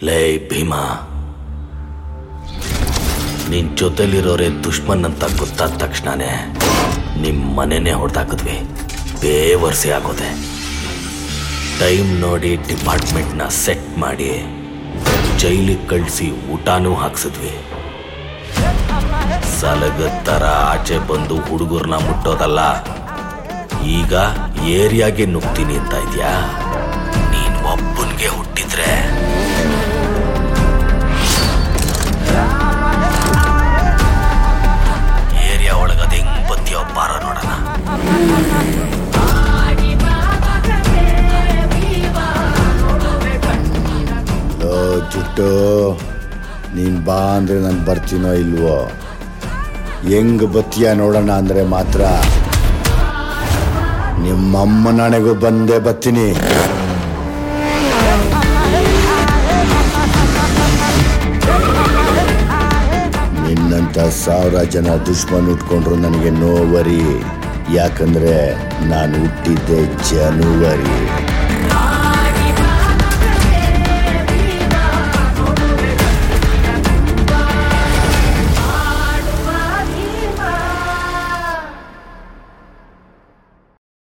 ಲೇ ಭೀಮಾ ನಿನ್ ಜೊತೆಲಿರೋರೆ ದುಶ್ಮನ್ ಅಂತ ಗೊತ್ತಾದ ತಕ್ಷಣನೇ ನಿಮ್ ಮನೆನೇ ಹೊಡೆದಾಕಿದ್ವಿ ಬೇವರ್ಸಿ ಆಗೋದೆ ಟೈಮ್ ನೋಡಿ ಡಿಪಾರ್ಟ್ಮೆಂಟ್ನ ಸೆಟ್ ಮಾಡಿ ಜೈಲಿಗೆ ಕಳಿಸಿ ಊಟನೂ ಹಾಕ್ಸಿದ್ವಿ ಸಲಗದ ಥರ ಆಚೆ ಬಂದು ಹುಡುಗರ್ನ ಮುಟ್ಟೋದಲ್ಲ ಈಗ ಏರಿಯಾಗೆ ನುಗ್ತೀನಿ ಅಂತ ಇದ್ಯಾ ನೀನ್ ಒಬ್ಬನ್ಗೆ ಹುಟ್ಟಿದ್ರೆ ಏರಿಯಾ ಒಳಗದ ಹೆಂಗ್ ಬತ್ತಿಯೋ ಬಾರ ನೋಡೋಣ ಲೋ ಜುಟ್ಟು ನೀನ್ ಬಾ ಅಂದ್ರೆ ನಾನು ಬರ್ತೀನೋ ಇಲ್ವೋ ಹೆಂಗ್ ಬತ್ತೀಯ ನೋಡೋಣ ಅಂದ್ರೆ ಮಾತ್ರ ನಿಮ್ಮಮ್ಮ ನನಗೂ ಬಂದೇ ಬರ್ತೀನಿ ನಿನ್ನಂತ ಸಾವಿರ ಜನ ದುಶ್ಮನ್ ಉಟ್ಕೊಂಡ್ರು ನನಗೆ ನೋವರಿ ಯಾಕಂದ್ರೆ ನಾನು ಹುಟ್ಟಿದ್ದೆ ಜನವರಿ